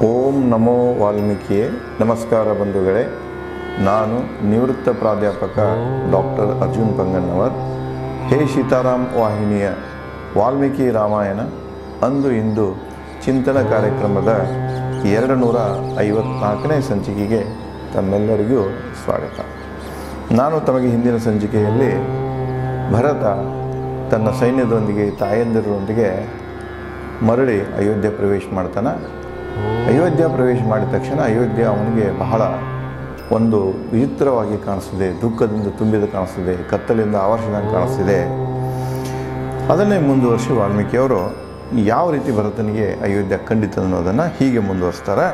ಓಂ ನಮೋ ವಾಲ್ಮೀಕಿಯೇ ನಮಸ್ಕಾರ ಬಂಧುಗಳೇ ನಾನು ನಿವೃತ್ತ ಪ್ರಾಧ್ಯಾಪಕ ಡಾಕ್ಟರ್ ಅರ್ಜುನ್ ಪಂಗನ್ನವರ್ ಹೇ ಸೀತಾರಾಮ್ ವಾಹಿನಿಯ ವಾಲ್ಮೀಕಿ ರಾಮಾಯಣ ಅಂದು ಇಂದು ಚಿಂತನ ಕಾರ್ಯಕ್ರಮದ ಎರಡು ನೂರ ಐವತ್ನಾಲ್ಕನೇ ಸಂಚಿಕೆಗೆ ತಮ್ಮೆಲ್ಲರಿಗೂ ಸ್ವಾಗತ ನಾನು ತಮಗೆ ಹಿಂದಿನ ಸಂಚಿಕೆಯಲ್ಲಿ ಭರತ ತನ್ನ ಸೈನ್ಯದೊಂದಿಗೆ ತಾಯಂದಿರೊಂದಿಗೆ ಮರಳಿ ಅಯೋಧ್ಯೆ ಪ್ರವೇಶ ಮಾಡ್ತಾನೆ ಅಯೋಧ್ಯ ಪ್ರವೇಶ ಮಾಡಿದ ತಕ್ಷಣ ಅಯೋಧ್ಯ ಅವನಿಗೆ ಬಹಳ ಒಂದು ವಿಚಿತ್ರವಾಗಿ ಕಾಣಿಸ್ತಿದೆ ದುಃಖದಿಂದ ತುಂಬಿದ ಕಾಣಿಸ್ತಿದೆ ಕತ್ತಲಿಂದ ಆವರ್ಷದಂಗೆ ಕಾಣಿಸ್ತಿದೆ ಅದನ್ನೇ ಮುಂದುವರಿಸಿ ವಾಲ್ಮೀಕಿಯವರು ಯಾವ ರೀತಿ ಭರತನಿಗೆ ಅಯೋಧ್ಯ ಖಂಡಿತ ಅನ್ನೋದನ್ನು ಹೀಗೆ ಮುಂದುವರಿಸ್ತಾರೆ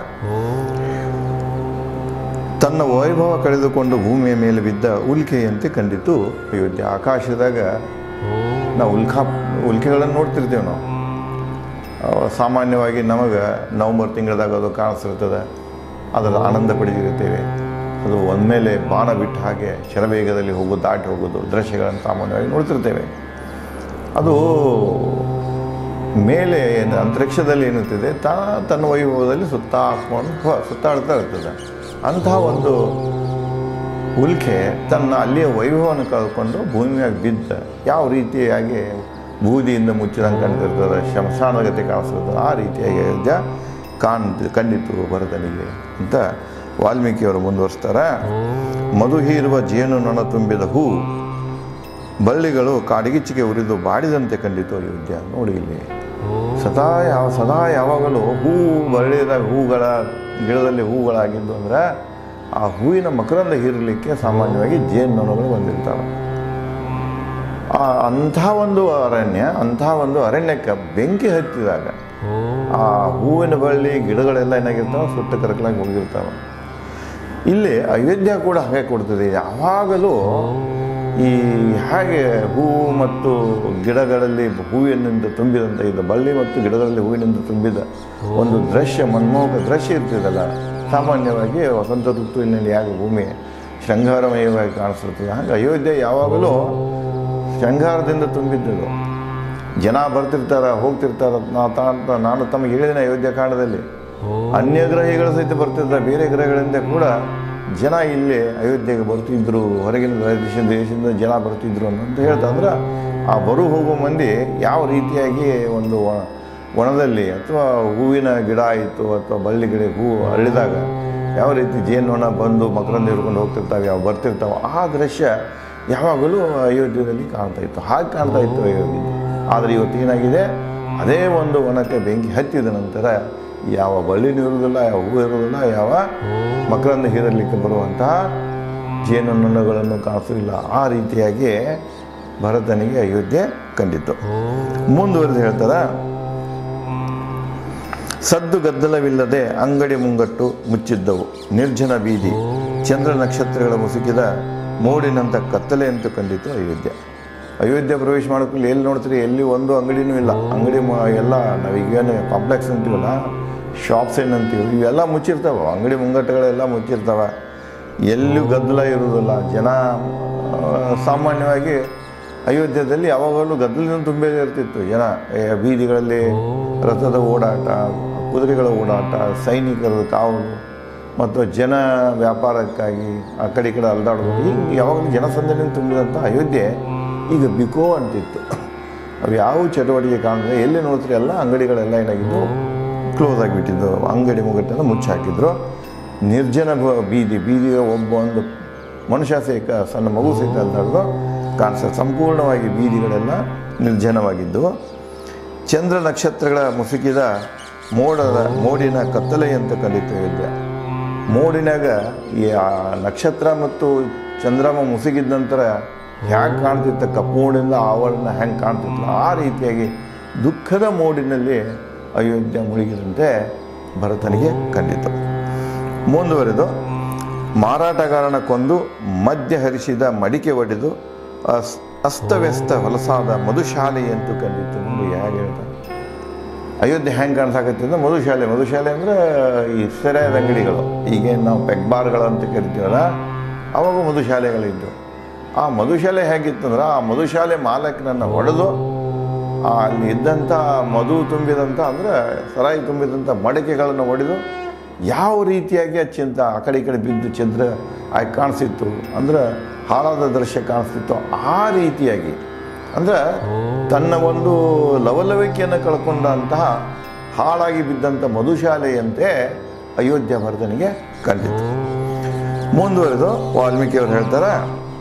ತನ್ನ ವೈಭವ ಕಳೆದುಕೊಂಡು ಭೂಮಿಯ ಮೇಲೆ ಬಿದ್ದ ಉಲ್ಕೆಯಂತೆ ಕಂಡಿತು ಅಯೋಧ್ಯ ಆಕಾಶದಾಗ ನಾವು ಉಲ್ಕಾ ಉಲ್ಕೆಗಳನ್ನು ನೋಡ್ತಿರ್ತೇವೆ ನಾವು ಅವ ಸಾಮಾನ್ಯವಾಗಿ ನಮಗೆ ನವಂಬರ್ ತಿಂಗಳದಾಗ ಅದು ಕಾಣಿಸ್ತಿರ್ತದೆ ಅದರ ಆನಂದ ಪಡೆದಿರುತ್ತೇವೆ ಅದು ಒಂದ್ಮೇಲೆ ಬಾಣ ಬಿಟ್ಟ ಹಾಗೆ ಶರವೇಗದಲ್ಲಿ ಹೋಗೋದು ದಾಟಿ ಹೋಗೋದು ದೃಶ್ಯಗಳನ್ನು ಸಾಮಾನ್ಯವಾಗಿ ನೋಡ್ತಿರ್ತೇವೆ ಅದು ಮೇಲೆ ಏನು ಅಂತರಿಕ್ಷದಲ್ಲಿ ಏನಿರ್ತದೆ ತಾ ತನ್ನ ವೈಭವದಲ್ಲಿ ಸುತ್ತ ಹಾಕ್ಕೊಂಡು ಹೊ- ಸುತ್ತಾಡ್ತಾ ಇರ್ತದೆ ಅಂತಹ ಒಂದು ಉಲ್ಕೆ ತನ್ನ ಅಲ್ಲಿಯ ವೈಭವವನ್ನು ಕಳ್ಕೊಂಡು ಭೂಮಿಯಾಗಿ ಬಿದ್ದ ಯಾವ ರೀತಿಯಾಗಿ ಬೂದಿಯಿಂದ ಮುಚ್ಚಿದಂಗೆ ಕಾಣ್ತಿರ್ತದೆ ಶಮಶಾನಗತಿ ಕಾಣಿಸ್ತದೆ ಆ ರೀತಿಯಾಗಿ ಅಯೋಧ್ಯ ಕಾಣ್ ಕಂಡಿತು ಭರತನಿಗೆ ಅಂತ ವಾಲ್ಮೀಕಿಯವರು ಮುಂದುವರಿಸ್ತಾರೆ ಮಧು ಹೀರುವ ಜೇನು ನೊಣ ತುಂಬಿದ ಹೂ ಬಳ್ಳಿಗಳು ಕಾಡಿಗಿಚ್ಚಿಗೆ ಉರಿದು ಬಾಡಿದಂತೆ ಕಂಡಿತು ಅಯೋಧ್ಯ ನೋಡಿ ಇಲ್ಲಿ ಸದಾ ಯಾವ ಸದಾ ಯಾವಾಗಲೂ ಹೂ ಬಳ್ಳಿದಾಗ ಹೂಗಳ ಗಿಡದಲ್ಲಿ ಹೂಗಳಾಗಿದ್ದು ಅಂದರೆ ಆ ಹೂವಿನ ಮಕರಂದ ಹೀರಲಿಕ್ಕೆ ಸಾಮಾನ್ಯವಾಗಿ ಜೇನುನೊಣಗಳು ಬಂದಿರ್ತಾವೆ ಆ ಅಂಥ ಒಂದು ಅರಣ್ಯ ಅಂಥ ಒಂದು ಅರಣ್ಯಕ್ಕೆ ಬೆಂಕಿ ಹತ್ತಿದಾಗ ಆ ಹೂವಿನ ಬಳ್ಳಿ ಗಿಡಗಳೆಲ್ಲ ಏನಾಗಿರ್ತಾವೆ ಸುತ್ತ ಕರಕಲಾಗಿ ಹೋಗಿರ್ತಾವೆ ಇಲ್ಲಿ ಅಯೋಧ್ಯ ಕೂಡ ಹಾಗೆ ಕೊಡ್ತದೆ ಯಾವಾಗಲೂ ಈ ಹಾಗೆ ಹೂವು ಮತ್ತು ಗಿಡಗಳಲ್ಲಿ ಹೂವಿನಿಂದ ತುಂಬಿದಂಥ ಇದು ಬಳ್ಳಿ ಮತ್ತು ಗಿಡಗಳಲ್ಲಿ ಹೂವಿನಿಂದ ತುಂಬಿದ ಒಂದು ದೃಶ್ಯ ಮನ್ಮೋಹಕ ದೃಶ್ಯ ಇರ್ತಿದಲ್ಲ ಸಾಮಾನ್ಯವಾಗಿ ವಸಂತ ಋತುವಿನಲ್ಲಿ ಯಾಕೆ ಭೂಮಿ ಶೃಂಗಾರಮಯವಾಗಿ ಕಾಣಿಸ್ತಿರ್ತದೆ ಹಾಗೆ ಅಯೋಧ್ಯ ಯಾವಾಗಲೂ ಶೃಂಗಾರದಿಂದ ತುಂಬಿದ್ದದು ಜನ ಬರ್ತಿರ್ತಾರ ಹೋಗ್ತಿರ್ತಾರ ನಾ ತಾ- ನಾನು ತಮಗೆ ಹೇಳಿದ ಅಯೋಧ್ಯ ಕಾಂಡದಲ್ಲಿ ಅನ್ಯ ಗ್ರಹಿಗಳು ಸಹಿತ ಬರ್ತಿರ್ತಾರೆ ಬೇರೆ ಗ್ರಹಗಳಿಂದ ಕೂಡ ಜನ ಇಲ್ಲಿ ಅಯೋಧ್ಯೆಗೆ ಬರ್ತಿದ್ರು ಹೊರಗಿನ ದೇಶ ದೇಶದಿಂದ ಜನ ಬರ್ತಿದ್ರು ಅಂತ ಹೇಳ್ತಾ ಅಂದ್ರೆ ಆ ಬರು ಹೋಗುವ ಮಂದಿ ಯಾವ ರೀತಿಯಾಗಿ ಒಂದು ಒಣ- ಒಣದಲ್ಲಿ ಅಥವಾ ಹೂವಿನ ಗಿಡ ಆಯಿತು ಅಥವಾ ಬಳ್ಳಿ ಗಿಡ ಹೂವು ಅರಳಿದಾಗ ಯಾವ ರೀತಿ ಜೇನುನೊಣ ಬಂದು ಮಕರಂದ ಹಿಡ್ಕೊಂಡು ಹೋಗ್ತಿರ್ತಾವೆ ಯಾವ ಬರ್ತಿರ್ತಾವೆ ಆ ದೃಶ್ಯ ಯಾವಾಗಲೂ ಅಯೋಧ್ಯೆಯಲ್ಲಿ ಕಾಣ್ತಾ ಇತ್ತು ಹಾಗೆ ಕಾಣ್ತಾ ಇತ್ತು ಅಯೋಧ್ಯೆ ಆದರೆ ಇವತ್ತು ಏನಾಗಿದೆ ಅದೇ ಒಂದು ವನಕ್ಕೆ ಬೆಂಕಿ ಹತ್ತಿದ ನಂತರ ಯಾವ ಬಳ್ಳಿನೂ ಇರುವುದಿಲ್ಲ ಯಾವ ಹೂವು ಇರುವುದಿಲ್ಲ ಯಾವ ಮಕರಂದ ಹೀರಲಿಕ್ಕೆ ಬರುವಂತಹ ಜೇನುನೊಣಗಳನ್ನು ಕಾಣಿಸಲಿಲ್ಲ ಆ ರೀತಿಯಾಗಿ ಭರತನಿಗೆ ಅಯೋಧ್ಯೆ ಕಂಡಿತು ಮುಂದುವರೆದು ಹೇಳ್ತಾರ ಸದ್ದು ಗದ್ದಲವಿಲ್ಲದೆ ಅಂಗಡಿ ಮುಂಗಟ್ಟು ಮುಚ್ಚಿದ್ದವು ನಿರ್ಜನ ಬೀದಿ ಚಂದ್ರ ನಕ್ಷತ್ರಗಳ ಮುಸುಕಿದ ಮೋಡಿನಂಥ ಕತ್ತಲೆಯಂತೂ ಕಂಡಿತು ಅಯೋಧ್ಯ ಅಯೋಧ್ಯ ಪ್ರವೇಶ ಮಾಡೋಕ್ಕಲ್ಲಿ ಎಲ್ಲಿ ನೋಡ್ತೀರಿ ಎಲ್ಲಿ ಒಂದು ಅಂಗಡಿನೂ ಇಲ್ಲ ಅಂಗಡಿ ಮ- ಎಲ್ಲ ನಾವೀಗೇನು ಕಾಂಪ್ಲೆಕ್ಸ್ ಅಂತೀವಲ್ಲ ಶಾಪ್ಸ್ ಏನಂತೀವಿ ಇವೆಲ್ಲ ಮುಚ್ಚಿರ್ತಾವೆ ಅಂಗಡಿ ಮುಂಗಟ್ಟುಗಳೆಲ್ಲ ಮುಚ್ಚಿರ್ತಾವೆ ಎಲ್ಲೂ ಗದ್ದಲ ಇರುವುದಿಲ್ಲ ಜನ ಆ, ಸಾಮಾನ್ಯವಾಗಿ ಅಯೋಧ್ಯದಲ್ಲಿ ಯಾವಾಗಲೂ ಗದ್ದಲಿನ ತುಂಬೇ ಇರ್ತಿತ್ತು ಜನ ಏ, ಬೀದಿಗಳಲ್ಲಿ ರಥದ ಓಡಾಟ ಕುದುರೆಗಳ ಓಡಾಟ ಸೈನಿಕರ ಕಾವಲು ಮತ್ತು ಜನ ವ್ಯಾಪಾರಕ್ಕಾಗಿ ಆ ಕಡೆ ಈ ಕಡೆ ಅಲ್ದಾಡೋದು ಹಿಂಗೆ ಯಾವಾಗಲೂ ಜನಸಂದಣಿ ತುಂಬಿದಂಥ ಅಯೋಧ್ಯೆ ಈಗ ಬಿಕೋ ಅಂತಿತ್ತು ಅವು ಯಾವ ಚಟುವಟಿಕೆ ಕಾಣಿದ್ರೆ ಎಲ್ಲಿ ನೋಡ್ತೀರಿ ಎಲ್ಲ ಅಂಗಡಿಗಳೆಲ್ಲ ಏನಾಗಿದ್ದು ಕ್ಲೋಸ್ ಆಗಿಬಿಟ್ಟಿದ್ದು ಅಂಗಡಿ ಮುಗಟ್ಟೆಲ್ಲ ಮುಚ್ಚಿ ಹಾಕಿದ್ರು ನಿರ್ಜನ ಬ- ಬೀದಿ ಬೀದಿಯ ಒಬ್ಬ ಒಂದು ಮನುಷ್ಯ ಸಹಿತ ಸಣ್ಣ ಮಗು ಸಹಿತ ಅಲ್ದಾಡ್ದು ಕಾಣಿಸ್ತದೆ ಸಂಪೂರ್ಣವಾಗಿ ಬೀದಿಗಳೆಲ್ಲ ನಿರ್ಜನವಾಗಿದ್ದವು ಚಂದ್ರ ನಕ್ಷತ್ರಗಳ ಮುಸುಕಿದ ಮೋಡದ ಮೋಡಿನ ಕತ್ತಲೆಯಂತ ಕಂಡಿತು ಅಯೋಧ್ಯ ಮೋಡಿನಾಗ ಈ ಆ ನಕ್ಷತ್ರ ಮತ್ತು ಚಂದ್ರಮ ಮುಸುಗಿದ ನಂತರ ಹ್ಯಾಂಗೆ ಕಾಣ್ತಿತ್ತ ಕಪ್ಪು ಮೋಡಿಂದ ಆವರಣ ಹೆಂಗೆ ಕಾಣ್ತಿತ್ತಲ್ಲ ಆ ರೀತಿಯಾಗಿ ದುಃಖದ ಮೋಡಿನಲ್ಲಿ ಅಯೋಧ್ಯ ಮುಳುಗಿದಂತೆ ಭರತನಿಗೆ ಕಂಡಿತು ಮುಂದುವರೆದು ಮಾರಾಟಗಾರನ ಕೊಂದು ಮದ್ಯ ಹರಿಸಿದ ಮಡಿಕೆ ಒಡೆದು ಅಸ್ ಅಸ್ತವ್ಯಸ್ತ ಹೊಲಸಾದ ಮಧುಶಾಲೆಯಂತೂ ಕಂಡಿತ್ತು ನೋಡಿ ಹೇಗೆ ಹೇಳ್ತಾರೆ ಅಯೋಧ್ಯೆ ಹೆಂಗೆ ಕಾಣಿಸಾಕತ್ತಿಂದ ಮಧುಶಾಲೆ ಮಧುಶಾಲೆ ಅಂದರೆ ಈ ಸೆರೆಯಾದ ಅಂಗಡಿಗಳು ಈಗೇನು ನಾವು ಪೆಗ್ ಬಾರ್ಗಳು ಅಂತ ಕರಿತೀವಲ್ಲ ಅವಾಗ ಮಧುಶಾಲೆಗಳಿದ್ದವು ಆ ಮಧುಶಾಲೆ ಹೇಗಿತ್ತಂದ್ರೆ ಆ ಮಧುಶಾಲೆ ಮಾಲಕನನ್ನು ಹೊಡೆದು ಆ ಅಲ್ಲಿ ಇದ್ದಂಥ ಮಧು ತುಂಬಿದಂಥ ಅಂದರೆ ಸರಾಯಿ ತುಂಬಿದಂಥ ಮಡಕೆಗಳನ್ನು ಒಡೆದು ಯಾವ ರೀತಿಯಾಗಿ ಆ ಚಿಂತ ಆ ಕಡೆ ಈ ಕಡೆ ಬಿದ್ದು ಛಿದ್ರ ಆಗಿ ಕಾಣಿಸ್ತಿತ್ತು ಅಂದ್ರೆ ಹಾಳಾದ ದೃಶ್ಯ ಕಾಣಿಸ್ತಿತ್ತು ಆ ರೀತಿಯಾಗಿ ಅಂದ್ರೆ ತನ್ನ ಒಂದು ಲವಲವಿಕೆಯನ್ನು ಕಳ್ಕೊಂಡಂತಹ ಹಾಳಾಗಿ ಬಿದ್ದಂಥ ಮಧುಶಾಲೆಯಂತೆ ಅಯೋಧ್ಯ ಭರತನಿಗೆ ಕಂಡಿತು ಮುಂದುವರೆದು ವಾಲ್ಮೀಕಿ ಅವರು ಹೇಳ್ತಾರೆ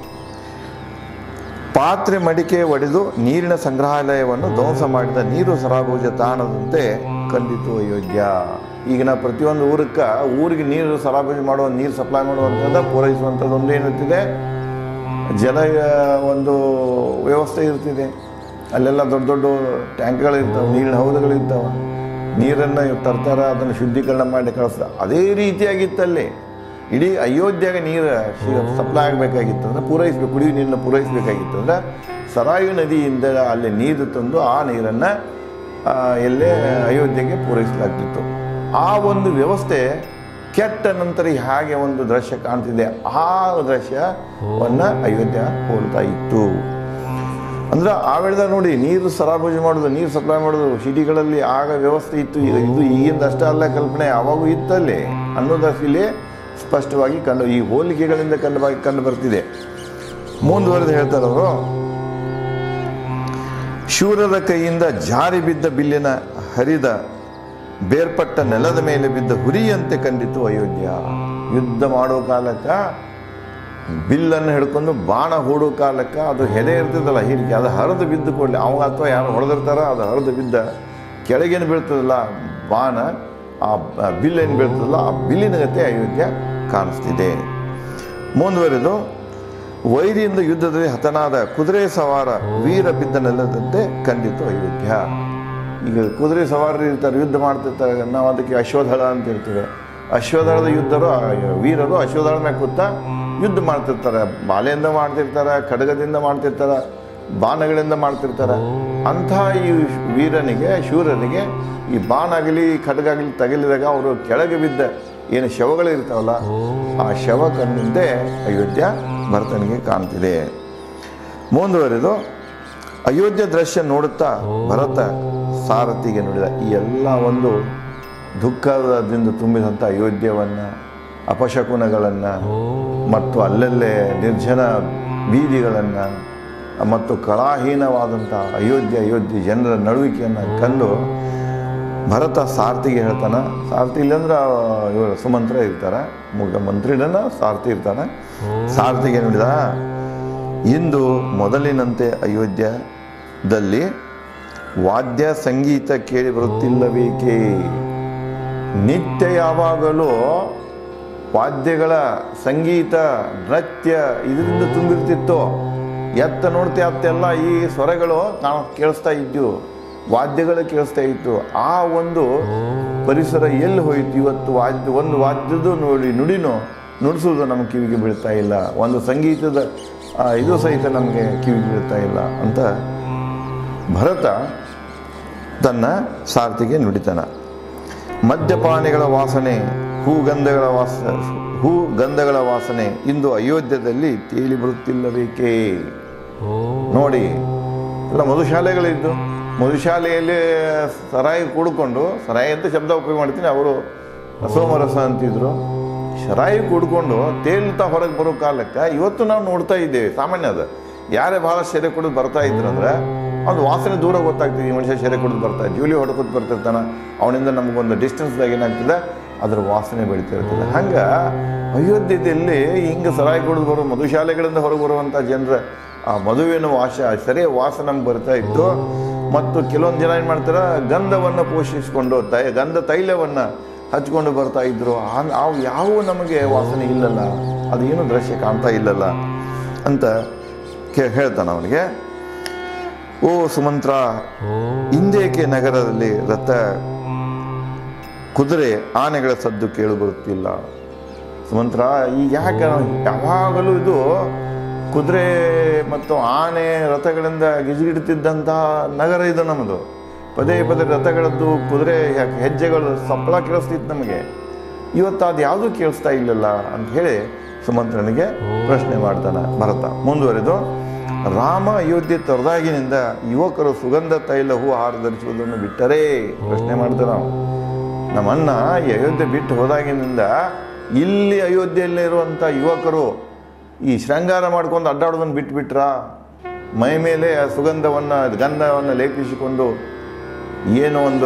ಪಾತ್ರೆ ಮಡಿಕೆ ಒಡೆದು ನೀರಿನ ಸಂಗ್ರಹಾಲಯವನ್ನು ಧ್ವಂಸ ಮಾಡಿದ ನೀರು ಸರಾಭುಜ ತಾಣದಂತೆ ಕಂಡಿತು ಅಯೋಧ್ಯ ಈಗಿನ ಪ್ರತಿಯೊಂದು ಊರಕ್ಕೆ ಊರಿಗೆ ನೀರು ಸರಾಬರಾಜು ಮಾಡುವ ನೀರು ಸಪ್ಲೈ ಮಾಡುವಂಥದ್ದು ಪೂರೈಸುವಂಥದ್ದು ಒಂದು ಏನಿರ್ತಿದೆ ಜಲ ಒಂದು ವ್ಯವಸ್ಥೆ ಇರ್ತಿದೆ ಅಲ್ಲೆಲ್ಲ ದೊಡ್ಡ ದೊಡ್ಡ ಟ್ಯಾಂಕ್ಗಳಿರ್ತಾವೆ ನೀರಿನ ಹೌದಗಳಿರ್ತಾವೆ ನೀರನ್ನು ತರ್ತಾರೆ ಅದನ್ನು ಶುದ್ಧೀಕರಣ ಮಾಡಿ ಕಳಿಸ್ತಾರೆ ಅದೇ ರೀತಿಯಾಗಿತ್ತಲ್ಲಿ ಇಡೀ ಅಯೋಧ್ಯೆಗೆ ನೀರು ಸಪ್ಲೈ ಆಗಬೇಕಾಗಿತ್ತು ಅಂದರೆ ಪೂರೈಸಬೇಕು ಕುಡಿಯುವ ನೀರನ್ನು ಪೂರೈಸಬೇಕಾಗಿತ್ತು ಅಂದರೆ ಸರಾಯು ನದಿಯಿಂದ ಅಲ್ಲಿ ನೀರು ತಂದು ಆ ನೀರನ್ನು ಎಲ್ಲೇ ಅಯೋಧ್ಯೆಗೆ ಪೂರೈಸಲಾಗ್ತಿತ್ತು ಆ ಒಂದು ವ್ಯವಸ್ಥೆ ಕೆಟ್ಟ ನಂತರ ಹೇಗೆ ಒಂದು ದೃಶ್ಯ ಕಾಣ್ತಿದೆ ಆ ದೃಶ್ಯವನ್ನು ಅಯೋಧ್ಯ ಹೋಲ್ತಾ ಇತ್ತು ಅಂದ್ರೆ ಆ ವೇಳೆದಾಗ ನೋಡಿ ನೀರು ಸರಾಬರಾಜು ಮಾಡೋದು ನೀರು ಸಪ್ಲೈ ಮಾಡೋದು ಸಿಟಿಗಳಲ್ಲಿ ಆಗ ವ್ಯವಸ್ಥೆ ಇತ್ತು ಈಗ ಇದು ಈಗಿಂದ ಅಷ್ಟೇ ಅಲ್ಲ ಕಲ್ಪನೆ ಅವಾಗೂ ಇತ್ತಲ್ಲಿ ಅನ್ನೋದಷ್ಟು ಇಲ್ಲಿ ಸ್ಪಷ್ಟವಾಗಿ ಕಂಡು ಈ ಹೋಲಿಕೆಗಳಿಂದ ಕಂಡು ಬ- ಕಂಡು ಬರ್ತಿದೆ ಮುಂದುವರೆದು ಹೇಳ್ತಾರೆ ಅವರು ಶೂರರ ಕೈಯಿಂದ ಜಾರಿ ಬಿದ್ದ ಬಿಲ್ಲಿನ ಹರಿದ ಬೇರ್ಪಟ್ಟ ನೆಲದ ಮೇಲೆ ಬಿದ್ದ ಹುರಿಯಂತೆ ಕಂಡಿತು ಅಯೋಧ್ಯ ಯುದ್ಧ ಮಾಡೋ ಕಾಲಕ್ಕೆ ಬಿಲ್ಲನ್ನು ಹಿಡ್ಕೊಂಡು ಬಾಣ ಹೂಡೋ ಕಾಲಕ್ಕೆ ಅದು ಹೆದೆ ಇರ್ತದಲ್ಲ ಹೀರಿಕೆ ಅದು ಹರಿದು ಬಿದ್ದು ಕೊಡಲಿ ಅವಾಗ ಅಥವಾ ಯಾರು ಹೊಡೆದಿರ್ತಾರ ಅದು ಹರಿದು ಬಿದ್ದ ಕೆಳಗೇನು ಬೀಳ್ತದಲ್ಲ ಬಾಣ ಆ ಬ- ಬಿಲ್ಲೇನು ಬೀಳ್ತದಲ್ಲ ಆ ಬಿಲ್ಲಿನ ಗತೆ ಅಯೋಧ್ಯ ಕಾಣಿಸ್ತಿದೆ ಮುಂದುವರೆದು ವೈರಿಯಿಂದ ಯುದ್ಧದಲ್ಲಿ ಹತನಾದ ಕುದುರೆ ಸವಾರ ವೀರ ಬಿದ್ದ ನೆಲದಂತೆ ಕಂಡಿತು ಅಯೋಧ್ಯ ಈಗ ಕುದುರೆ ಸವಾರರು ಇರ್ತಾರೆ ಯುದ್ಧ ಮಾಡ್ತಿರ್ತಾರೆ ನಾವು ಅದಕ್ಕೆ ಅಶ್ವದಳ ಅಂತ ಇರ್ತೀವಿ ಅಶ್ವದಳದ ಯುದ್ಧರು ಆ ವೀರರು ಅಶ್ವದಳ ಮೇಲೆ ಕೂತ ಯುದ್ಧ ಮಾಡ್ತಿರ್ತಾರೆ ಬಾಲೆಯಿಂದ ಮಾಡ್ತಿರ್ತಾರೆ ಖಡ್ಗದಿಂದ ಮಾಡ್ತಿರ್ತಾರೆ ಬಾಣಗಳಿಂದ ಮಾಡ್ತಿರ್ತಾರೆ ಅಂಥ ಈ ವೀರನಿಗೆ ಶೂರನಿಗೆ ಈ ಬಾಣ ಆಗಲಿ ಖಡ್ಗಾಗಲಿ ತಗಲಿದಾಗ ಅವರು ಕೆಳಗೆ ಬಿದ್ದ ಏನು ಶವಗಳು ಇರ್ತಾವಲ್ಲ ಆ ಶವ ಕಂಡಂತೆ ಅಯೋಧ್ಯ ಭರತನಿಗೆ ಕಾಣ್ತಿದೆ ಮುಂದುವರೆದು ಅಯೋಧ್ಯ ದೃಶ್ಯ ನೋಡುತ್ತಾ ಭರತ ಸಾರಥಿಗೆ ನುಡಿದ ಈ ಎಲ್ಲ ಒಂದು ದುಃಖದಿಂದ ತುಂಬಿದಂಥ ಅಯೋಧ್ಯವನ್ನು ಅಪಶಕುನಗಳನ್ನು ಮತ್ತು ಅಲ್ಲಲ್ಲೇ ನಿರ್ಜನ ಬೀದಿಗಳನ್ನು ಮತ್ತು ಕಳಾಹೀನವಾದಂಥ ಅಯೋಧ್ಯೆ ಅಯೋಧ್ಯೆ ಜನರ ನಡುವಿಕೆಯನ್ನು ಕಂಡು ಭರತ ಸಾರಥಿಗೆ ಹೇಳ್ತಾನೆ ಸಾರಥಿ ಇಲ್ಲಂದ್ರೆ ಇವರು ಸುಮಂತ್ರ ಇರ್ತಾರೆ ಮುಗ ಮಂತ್ರಿನ ಸಾರಥಿ ಇರ್ತಾನೆ ಸಾರಥಿಗೆ ನುಡಿದ ಇಂದು ಮೊದಲಿನಂತೆ ಅಯೋಧ್ಯದಲ್ಲಿ ವಾದ್ಯ ಸಂಗೀತ ಕೇಳಿ ಬರುತ್ತಿಲ್ಲಬೇಕೇ ನಿತ್ಯ ಯಾವಾಗಲೂ ವಾದ್ಯಗಳ ಸಂಗೀತ ನೃತ್ಯ ಇದರಿಂದ ತುಂಬಿರ್ತಿತ್ತು ಎತ್ತ ನೋಡ್ತಾ ಅತ್ತೆಲ್ಲ ಈ ಸ್ವರಗಳು ನಾವು ಕೇಳಿಸ್ತಾ ಇದ್ವು ವಾದ್ಯಗಳು ಕೇಳಿಸ್ತಾ ಇತ್ತು ಆ ಒಂದು ಪರಿಸರ ಎಲ್ಲಿ ಹೋಯಿತು ಇವತ್ತು ವಾದ್ಯ ಒಂದು ವಾದ್ಯದ ನೋಡಿ ನುಡಿನೋ ನುಡಿಸೋದು ನಮ್ಮ ಕಿವಿಗೆ ಬೀಳ್ತಾ ಇಲ್ಲ ಒಂದು ಸಂಗೀತದ ಆ, ಇದು ಸಹಿತ ನಮಗೆ ಕಿವಿಗೆ ಬೀಳ್ತಾ ಇಲ್ಲ ಅಂತ ಭರತ ತನ್ನ ಸಾರಥಿಗೆ ನುಡಿತಾನ ಮದ್ಯಪಾನಿಗಳ ವಾಸನೆ ಹೂಗಂಧಗಳ ವಾಸ ಹೂ ಗಂಧಗಳ ವಾಸನೆ ಇಂದು ಅಯೋಧ್ಯದಲ್ಲಿ ತೇಲಿ ಬರುತ್ತಿಲ್ಲಬೇಕೇ ನೋಡಿ ಎಲ್ಲ ಮಧುಶಾಲೆಗಳಿದ್ದು ಮಧುಶಾಲೆಯಲ್ಲಿ ಸರಾಯಿ ಕುಡ್ಕೊಂಡು ಸರಾಯಿ ಅಂತ ಶಬ್ದ ಉಪಯೋಗ ಮಾಡ್ತೀನಿ ಅವರು ಸೋಮರಸ ಅಂತಿದ್ರು ಸರಾಯಿ ಕುಡ್ಕೊಂಡು ತೇಲ್ತಾ ಹೊರಗೆ ಬರೋ ಕಾಲಕ್ಕೆ ಇವತ್ತು ನಾವು ನೋಡ್ತಾ ಇದ್ದೇವೆ ಸಾಮಾನ್ಯ ಅದು ಯಾರೇ ಭಾಳ ಸೆರೆ ಕುಡಿದು ಬರ್ತಾ ಇದ್ರಂದ್ರೆ ಒಂದು ವಾಸನೆ ದೂರ ಗೊತ್ತಾಗ್ತದೆ ಈ ಮನುಷ್ಯ ಸೆರೆ ಕುಡಿದು ಬರ್ತಾ ಜೂಲಿ ಹೊಡ್ಕೊತ ಬರ್ತಿರ್ತಾನೆ ಅವನಿಂದ ನಮಗೊಂದು ಡಿಸ್ಟೆನ್ಸ್ದಾಗ ಏನಾಗ್ತದೆ ಅದ್ರ ವಾಸನೆ ಬೆಳಿತಾ ಇರ್ತದೆ ಹಂಗೆ ಅಯೋಧ್ಯೆಯಲ್ಲಿ ಹಿಂಗೆ ಸರಾಯಿ ಕುಡಿದು ಬರೋ ಮಧುಶಾಲೆಗಳಿಂದ ಹೊರಗೆ ಬರುವಂಥ ಜನರ ಆ ಮದುವೆನ ವಾಸ ಸರಿಯ ವಾಸ ನಮ್ಗೆ ಬರ್ತಾ ಇತ್ತು ಮತ್ತು ಕೆಲವೊಂದು ಜನ ಏನು ಮಾಡ್ತಾರೆ ಗಂಧವನ್ನು ಪೋಷಿಸಿಕೊಂಡು ತೈ ಗಂಧ ತೈಲವನ್ನು ಹಚ್ಕೊಂಡು ಬರ್ತಾ ಇದ್ರು ಆ- ಅವು ಯಾವ ನಮಗೆ ವಾಸನೆ ಇಲ್ಲಲ್ಲ ಅದು ಏನು ದೃಶ್ಯ ಕಾಣ್ತಾ ಇಲ್ಲಲ್ಲ ಅಂತ ಕೇ ಹೇಳ್ತಾನೆ ಅವನಿಗೆ ಓ ಸುಮಂತ್ರ ಇಂದೇಕೆ ನಗರದಲ್ಲಿ ರಥ ಕುದುರೆ ಆನೆಗಳ ಸದ್ದು ಕೇಳು ಬರುತ್ತಿಲ್ಲ ಸುಮಂತ್ರ ಈಗ ಯಾಕೆ ಯಾವಾಗಲೂ ಇದು ಕುದುರೆ ಮತ್ತು ಆನೆ ರಥಗಳಿಂದ ಗಿಜಿಗಿಡ್ತಿದ್ದಂತಹ ನಗರ ಇದು ನಮ್ಮದು ಪದೇ ಪದೇ ರಥಗಳದ್ದು ಕುದುರೆ ಯಾಕೆ ಹೆಜ್ಜೆಗಳು ಸಪ್ಪಳ ಕೇಳಿಸ್ತಿತ್ತು ನಮಗೆ ಇವತ್ತು ಅದು ಯಾವುದೂ ಕೇಳಿಸ್ತಾ ಇಲ್ಲಲ್ಲ ಅಂತ ಹೇಳಿ ಸುಮಂತ್ರನಿಗೆ ಪ್ರಶ್ನೆ ಮಾಡ್ತಾನೆ ಭರತ ಮುಂದುವರೆದು ರಾಮ ಅಯೋಧ್ಯೆ ತೊರೆದಾಗಿನಿಂದ ಯುವಕರು ಸುಗಂಧ ತೈಲ ಹೂ ಹಾರ ಧರಿಸುವುದನ್ನು ಬಿಟ್ಟರೇ ಪ್ರಶ್ನೆ ಮಾಡ್ತಾರೆ ನಾವು ನಮ್ಮನ್ನ ಈ ಅಯೋಧ್ಯೆ ಬಿಟ್ಟು ಹೋದಾಗಿನಿಂದ ಇಲ್ಲಿ ಅಯೋಧ್ಯೆಯಲ್ಲಿ ಇರುವಂಥ ಯುವಕರು ಈ ಶೃಂಗಾರ ಮಾಡ್ಕೊಂಡು ಅಡ್ಡಾಡೋದನ್ನು ಬಿಟ್ಬಿಟ್ರಾ ಮೈ ಮೇಲೆ ಆ ಸುಗಂಧವನ್ನು ಗಂಧವನ್ನು ಲೇಪಿಸಿಕೊಂಡು ಏನೋ ಒಂದು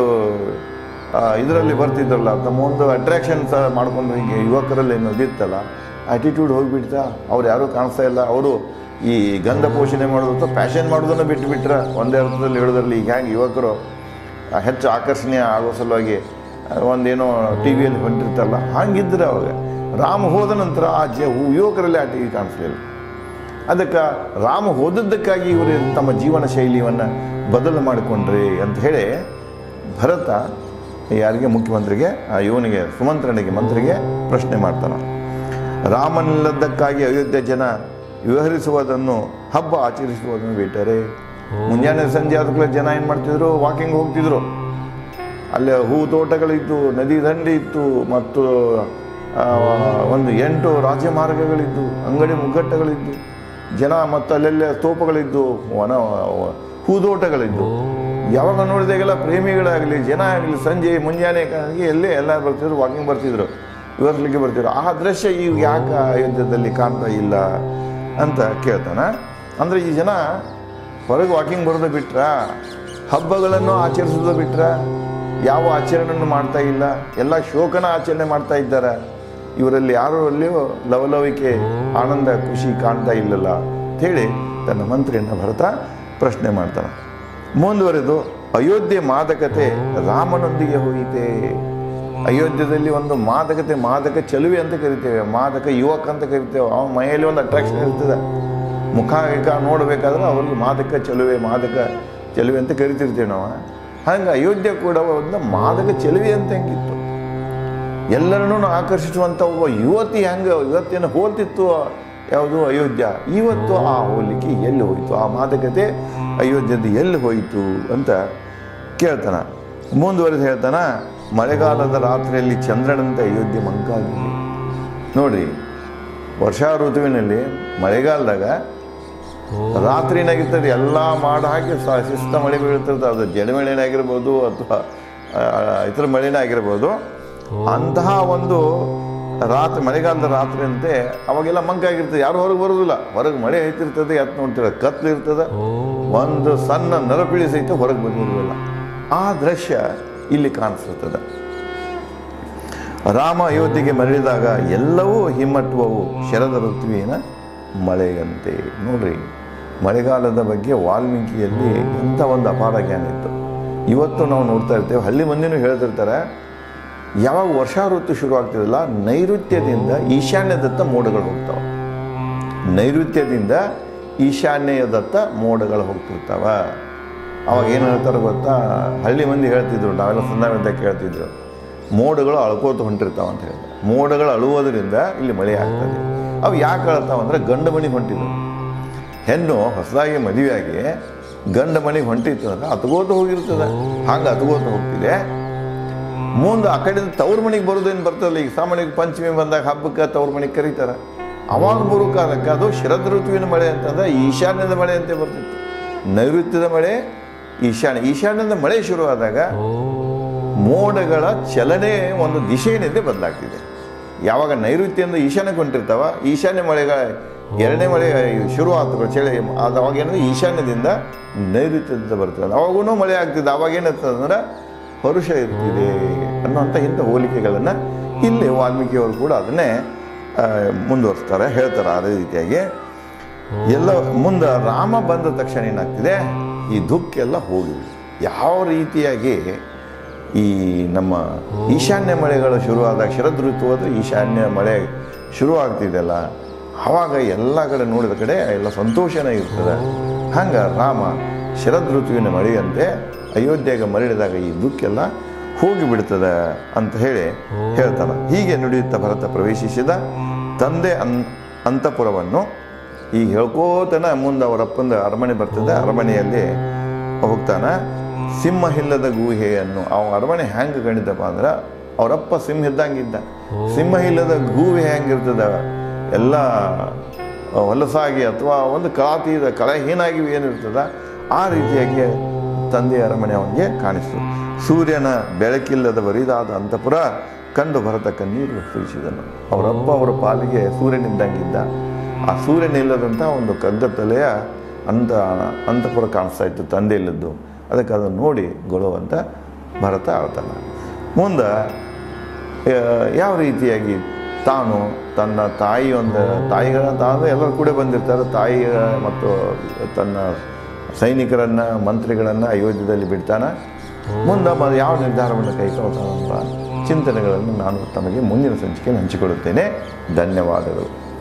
ಇದರಲ್ಲಿ ಬರ್ತಿದ್ರಲ್ಲ ತಮ್ಮ ಒಂದು ಅಟ್ರಾಕ್ಷನ್ಸ್ ಮಾಡ್ಕೊಂಡು ಹೀಗೆ ಯುವಕರಲ್ಲಿ ನದಿತ್ತಲ್ಲ ಆಟಿಟ್ಯೂಡ್ ಹೋಗಿಬಿಡ್ತಾ ಅವ್ರು ಯಾರೂ ಕಾಣಿಸ್ತಾ ಇಲ್ಲ ಅವರು ಈ ಗಂಧ ಪೋಷಣೆ ಮಾಡೋದು ಅಥವಾ ಪ್ಯಾಷನ್ ಮಾಡೋದನ್ನು ಬಿಟ್ಟು ಬಿಟ್ರೆ ಒಂದೇ ಅರ್ಥದಲ್ಲಿ ಹೇಳೋದ್ರಲ್ಲಿ ಈಗ ಹ್ಯಾಂಗೆ ಯುವಕರು ಆ, ಹೆಚ್ಚು ಆಕರ್ಷಣೀಯ ಆಗೋ ಸಲುವಾಗಿ ಆ, ಒಂದೇನೋ ಟಿ ವಿಯಲ್ಲಿ ಹೊಂಟಿರ್ತಲ್ಲ ಹಂಗಿದ್ರೆ ಅವಾಗ ರಾಮ ಹೋದ ನಂತರ ಆ ಜ ಯುವಕರಲ್ಲಿ ಆ ಟಿ ವಿ ಕಾಣಿಸ್ಲಿಲ್ಲ ಅದಕ್ಕೆ ರಾಮ ಹೋದದ್ದಕ್ಕಾಗಿ ಇವರು ತಮ್ಮ ಜೀವನ ಶೈಲಿಯನ್ನು ಬದಲು ಮಾಡಿಕೊಂಡ್ರಿ ಅಂತ ಹೇಳಿ ಭರತ ಯಾರಿಗೆ ಮುಖ್ಯಮಂತ್ರಿಗೆ ಆ ಇವನಿಗೆ ಸುಮಂತ್ರನಿಗೆ ಮಂತ್ರಿಗೆ ಪ್ರಶ್ನೆ ಮಾಡ್ತಾನೆ ರಾಮನಿಲ್ಲದ್ದಕ್ಕಾಗಿ ಅಯೋಧ್ಯೆ ಜನ ವ್ಯವಹರಿಸುವುದನ್ನು ಹಬ್ಬ ಆಚರಿಸುವುದನ್ನು ಬಿಟ್ಟರೆ ಮುಂಜಾನೆ ಸಂಜೆ ಆದ ಜನ ಏನು ಮಾಡ್ತಿದ್ರು ವಾಕಿಂಗ್ ಹೋಗ್ತಿದ್ರು ಅಲ್ಲಿ ಹೂ ತೋಟಗಳಿದ್ದು ನದಿ ದಂಡೆ ಇತ್ತು ಮತ್ತು ಆ, ಒಂದು ಎಂಟು ರಾಜ್ಯ ಮಾರ್ಗಗಳಿದ್ದು ಅಂಗಡಿ ಮುಗ್ಗಟ್ಟುಗಳಿದ್ದು ಜನ ಮತ್ತು ಅಲ್ಲೆಲ್ಲ ಸ್ತೂಪಗಳಿದ್ದು ವನ ಹೂದೋಟಗಳಿದ್ದು ಯಾವಾಗ ನೋಡಿದಾಗೆಲ್ಲ ಪ್ರೇಮಿಗಳಾಗಲಿ ಜನ ಆಗಲಿ ಸಂಜೆ ಮುಂಜಾನೆ ಕಾಲಕ್ಕೆ ಎಲ್ಲೇ ಎಲ್ಲ ಬರ್ತಿದ್ರು ವಾಕಿಂಗ್ ಬರ್ತಿದ್ರು ಇವರ್ಲಿಕ್ಕೆ ಬರ್ತಿದ್ರು ಆ ದೃಶ್ಯ ಈಗ ಯಾಕೆ ಅಯೋಧ್ಯದಲ್ಲಿ ಕಾಣ್ತಾ ಇಲ್ಲ ಅಂತ ಕೇಳ್ತಾನ ಅಂದರೆ ಈ ಜನ ಹೊರಗೆ ವಾಕಿಂಗ್ ಬರೋದು ಬಿಟ್ರ ಹಬ್ಬಗಳನ್ನು ಆಚರಿಸೋದು ಬಿಟ್ರ ಯಾವ ಆಚರಣೆಯನ್ನು ಮಾಡ್ತಾ ಇಲ್ಲ ಎಲ್ಲ ಶೋಕನ ಆಚರಣೆ ಮಾಡ್ತಾ ಇದ್ದಾರೆ ಇವರಲ್ಲಿ ಯಾರಲ್ಲಿಯೂ ಲವಲವಿಕೆ ಆನಂದ ಖುಷಿ ಕಾಣ್ತಾ ಇಲ್ಲಲ್ಲ ಅಂಥೇಳಿ ತನ್ನ ಮಂತ್ರಿಯನ್ನು ಭರತ ಪ್ರಶ್ನೆ ಮಾಡ್ತಾನೆ ಮುಂದುವರೆದು ಅಯೋಧ್ಯೆ ಮಾದಕತೆ ರಾಮನೊಂದಿಗೆ ಹೋಯಿತೆ ಅಯೋಧ್ಯದಲ್ಲಿ ಒಂದು ಮಾದಕತೆ ಮಾದಕ ಚಲುವೆ ಅಂತ ಕರಿತೇವೆ ಮಾದಕ ಯುವಕ ಅಂತ ಕರಿತೇವೆ ಅವನ ಮೈಯಲ್ಲಿ ಒಂದು ಅಟ್ರಾಕ್ಷನ್ ಇರ್ತದೆ ಮುಖ ಗಿಖ ನೋಡಬೇಕಾದ್ರೆ ಅವ್ರಿಗೆ ಮಾದಕ ಚಲುವೆ ಮಾದಕ ಚಲುವೆ ಅಂತ ಕರಿತಿರ್ತೀವಿ ನಾವು ಹಂಗೆ ಅಯೋಧ್ಯೆ ಕೂಡ ಒಂದು ಮಾದಕ ಚಲುವೆ ಅಂತ ಹೆಂಗಿತ್ತು ಎಲ್ಲರನ್ನೂ ಆಕರ್ಷಿಸುವಂಥ ಒಬ್ಬ ಯುವತಿ ಹೆಂಗೆ ಯುವತಿಯನ್ನು ಹೋಲ್ತಿತ್ತು ಯಾವುದು ಅಯೋಧ್ಯ ಇವತ್ತು ಆ ಹೋಲಿಕೆ ಎಲ್ಲಿ ಹೋಯಿತು ಆ ಮಾದಕತೆ ಅಯೋಧ್ಯದ ಎಲ್ಲಿ ಹೋಯಿತು ಅಂತ ಕೇಳ್ತಾನ ಮುಂದುವರೆದು ಹೇಳ್ತಾನ ಮಳೆಗಾಲದ ರಾತ್ರಿಯಲ್ಲಿ ಚಂದ್ರನಂತೆ ಅಯೋಧ್ಯೆ ಮಂಕಾಗಿದೆ ನೋಡ್ರಿ ವರ್ಷಾ ಋತುವಿನಲ್ಲಿ ಮಳೆಗಾಲದಾಗ ರಾತ್ರಿನಾಗಿರ್ತದೆ ಎಲ್ಲ ಮಾಡಿ ಹಾಕಿ ಸ ಶಿಸ್ತ ಮಳೆ ಬೀಳ್ತಿರ್ತದೆ ಅದು ಜಡಮಳೆನೇ ಆಗಿರ್ಬೋದು ಅಥವಾ ಆ, ಇತರ ಮಳೆನೇ ಆಗಿರ್ಬೋದು ಅಂತಹ ಒಂದು ರಾತ್ರಿ ಮಳೆಗಾಲದ ರಾತ್ರಿ ಅಂತೆ ಅವಾಗೆಲ್ಲ ಮಂಕಾಗಿರ್ತದೆ ಯಾರು ಹೊರಗೆ ಬರೋದಿಲ್ಲ ಹೊರಗೆ ಮಳೆ ಐತಿರ್ತದೆ ಎತ್ ನೋಡ್ತಿರ ಕತ್ಲು ಇರ್ತದೆ ಒಂದು ಸಣ್ಣ ನರಪಿಳಿ ಸಹಿತ ಹೊರಗೆ ಬಂದಿರೋದಿಲ್ಲ ಆ ದೃಶ್ಯ ಇಲ್ಲಿ ಕಾಣಿಸ್ತದೆ ರಾಮ ಅಯೋಧ್ಯೆಗೆ ಮರಳಿದಾಗ ಎಲ್ಲವೂ ಹಿಮ್ಮಟ್ಟುವವು ಶರದ ಋತುವಿನ ಮಳೆಯಂತೆ ನೋಡ್ರಿ ಮಳೆಗಾಲದ ಬಗ್ಗೆ ವಾಲ್ಮೀಕಿಯಲ್ಲಿ ಎಂಥ ಒಂದು ಅಪಾರ ಜ್ಞಾನ ಇತ್ತು ಇವತ್ತು ನಾವು ನೋಡ್ತಾ ಇರ್ತೇವೆ ಹಳ್ಳಿ ಮಂದಿನೂ ಹೇಳ್ತಿರ್ತಾರೆ ಯಾವಾಗ ವರ್ಷಾ ಋತು ಶುರು ಆಗ್ತಿದಲ್ಲ ನೈಋತ್ಯದಿಂದ ಈಶಾನ್ಯದತ್ತ ಮೋಡಗಳು ಹೋಗ್ತಾವೆ ನೈಋತ್ಯದಿಂದ ಈಶಾನ್ಯದತ್ತ ಮೋಡಗಳು ಹೋಗ್ತಿರ್ತಾವ ಅವಾಗ ಏನು ಹೇಳ್ತಾರೆ ಗೊತ್ತಾ ಹಳ್ಳಿ ಮಂದಿ ಹೇಳ್ತಿದ್ರು ನಾವೆಲ್ಲ ಸಂದರ್ಭದ ಕೇಳ್ತಿದ್ರು ಮೋಡಗಳು ಅಳ್ಕೋತ ಹೊಂಟಿರ್ತಾವ ಅಂತ ಹೇಳಿದ್ರು ಮೋಡಗಳು ಅಳುವುದರಿಂದ ಇಲ್ಲಿ ಮಳೆ ಆಗ್ತದೆ ಅವು ಯಾಕೆ ಅಳ್ತಾವ ಅಂದ್ರೆ ಗಂಡು ಮನೆಗೆ ಹೊಂಟಿದ್ರು ಹೆಣ್ಣು ಹೊಸದಾಗಿ ಮದುವೆಯಾಗಿ ಗಂಡ ಮನೆಗೆ ಹೊಂಟಿತ್ತು ಅಂದ್ರೆ ಅತ್ಕೋತ ಹೋಗಿರ್ತದೆ ಹಂಗೆ ಅತ್ಕೋತ ಹೋಗ್ತಿದೆ ಮುಂದೆ ಆ ಕಡೆಯಿಂದ ತವ್ರ ಮನೆಗೆ ಬರೋದೇನು ಬರ್ತದಲ್ಲ ಈಗ ಸಾಮಾನ್ಯವಾಗಿ ಪಂಚಮಿ ಬಂದಾಗ ಹಬ್ಬಕ್ಕೆ ತವ್ರ ಮನೆಗೆ ಕರೀತಾರೆ ಅವಾಗ ಬರೋ ಕಾಲಕ್ಕೆ ಅದು ಶರದ್ ಋತುವಿನ ಮಳೆ ಅಂತಂದ್ರೆ ಈಶಾನ್ಯದ ಮಳೆ ಅಂತ ಬರ್ತಿತ್ತು ನೈಋತ್ಯದ ಮಳೆ ಈಶಾನ್ಯ ಈಶಾನ್ಯದ ಮಳೆ ಶುರುವಾದಾಗ ಮೋಡಗಳ ಚಲನೆ ಒಂದು ದಿಶೆಯಿಂದ ಬದಲಾಗ್ತಿದೆ ಯಾವಾಗ ನೈಋತ್ಯದಿಂದ ಈಶಾನ್ಯಕ್ಕೆ ಹೊಂಟಿರ್ತಾವ ಈಶಾನ್ಯ ಮಳೆಗಳ ಎರಡನೇ ಮಳೆ ಶುರು ಆಗ್ತದೆ ಚಳಿ ಅದು ಅವಾಗ ಏನಂದ್ರೆ ಈಶಾನ್ಯದಿಂದ ನೈಋತ್ಯದಿಂದ ಬರ್ತದೆ ಅವಾಗೂ ಮಳೆ ಆಗ್ತಿದೆ ಅವಾಗ ಏನಿರ್ತದೆ ಅಂದ್ರೆ ಹರುಷ ಇರ್ತಿದೆ ಅನ್ನುವಂಥ ಇಂಥ ಹೋಲಿಕೆಗಳನ್ನು ಇಲ್ಲಿ ವಾಲ್ಮೀಕಿಯವರು ಕೂಡ ಅದನ್ನೇ ಆ, ಮುಂದುವರಿಸ್ತಾರೆ ಹೇಳ್ತಾರೆ ಅದೇ ರೀತಿಯಾಗಿ ಎಲ್ಲ ಮುಂದೆ ರಾಮ ಬಂದ ತಕ್ಷಣ ಏನಾಗ್ತಿದೆ ಈ ದುಃಖ ಎಲ್ಲ ಹೋಗಿವೆ ಯಾವ ರೀತಿಯಾಗಿ ಈ ನಮ್ಮ ಈಶಾನ್ಯ ಮಳೆಗಳು ಶುರುವಾದಾಗ ಶರದ್ ಋತು ಹೋದ್ರೆ ಈಶಾನ್ಯ ಮಳೆ ಶುರು ಆಗ್ತಿದೆಯಲ್ಲ ಆವಾಗ ಎಲ್ಲ ಕಡೆ ನೋಡಿದ ಕಡೆ ಎಲ್ಲ ಸಂತೋಷನೇ ಇರ್ತದೆ ಹಂಗೆ ರಾಮ ಶರದ್ ಋತುವಿನ ಮಳೆಯಂತೆ ಅಯೋಧ್ಯೆಗೆ ಮರಳಿದಾಗ ಈ ದುಃಖೆಲ್ಲ ಹೋಗಿ ಬಿಡ್ತದೆ ಅಂತ ಹೇಳಿ ಹೇಳ್ತಾನೆ ಹೀಗೆ ನುಡಿಯುತ್ತಾ ಭರತ ಪ್ರವೇಶಿಸಿದ ತಂದೆ ಅನ್ ಅಂತಪುರವನ್ನು ಈಗ ಹೇಳ್ಕೋತನ ಮುಂದೆ ಅವರಪ್ಪಂದ ಅರಮನೆ ಬರ್ತದೆ ಅರಮನೆಯಲ್ಲಿ ಹೋಗ್ತಾನ ಸಿಂಹ ಇಲ್ಲದ ಗುಹೆಯನ್ನು ಅವ ಅರಮನೆ ಹೆಂಗೆ ಗಣಿತಪ್ಪ ಅಂದ್ರೆ ಅವರಪ್ಪ ಸಿಂಹ ಇದ್ದಂಗಿದ್ದ ಸಿಂಹ ಇಲ್ಲದ ಗೂಹೆ ಹೆಂಗಿರ್ತದ ಎಲ್ಲ ಹೊಲಸಾಗಿ ಅಥವಾ ಒಂದು ಕಳಾತೀತ ಕಳಹೀನಾಗಿ ಏನಿರ್ತದ ಆ ರೀತಿಯಾಗಿ ತಂದೆಯ ಅರಮನೆ ಅವನಿಗೆ ಕಾಣಿಸ್ತು ಸೂರ್ಯನ ಬೆಳಕಿಲ್ಲದ ಬರಿದಾದ ಅಂತಪುರ ಕಂಡು ಭರತ ಕಣ್ಣೀರು ಸುರಿಸಿದನು ಅವರಪ್ಪ ಅವರ ಪಾಲಿಗೆ ಸೂರ್ಯನಿದ್ದಂಗಿದ್ದ ಆ ಸೂರ್ಯನಿಲ್ಲದಂಥ ಒಂದು ಕಗ್ಗತ್ತಲೆಯ ಅಂತ ಅಂತಪುರ ಕಾಣಿಸ್ತಾ ಇತ್ತು ತಂದೆ ಇಲ್ಲದ್ದು ಅದಕ್ಕೆ ಅದನ್ನು ನೋಡಿ ಗೊಳುವಂತ ಭರತ ಆಳ್ತಾನೆ ಮುಂದೆ ಆ, ಯಾವ ರೀತಿಯಾಗಿ ತಾನು ತನ್ನ ತಾಯಿ ಒಂದು ತಾಯಿಗಳ ತಾನು ಎಲ್ಲರೂ ಕೂಡ ಬಂದಿರ್ತಾರೆ ತಾಯಿ ಮತ್ತು ತನ್ನ ಸೈನಿಕರನ್ನು ಮಂತ್ರಿಗಳನ್ನು ಅಯೋಧ್ಯದಲ್ಲಿ ಬಿಡ್ತಾನೆ ಮುಂದೆ ಮ ಯಾವ ನಿರ್ಧಾರವನ್ನು ಕೈಗೊಳ್ತಾನಂತ ಚಿಂತನೆಗಳನ್ನು ನಾನು ತಮಗೆ ಮುಂದಿನ ಸಂಚಿಕೆಯಲ್ಲಿ ಹಂಚಿಕೊಳ್ಳುತ್ತೇನೆ ಧನ್ಯವಾದಗಳು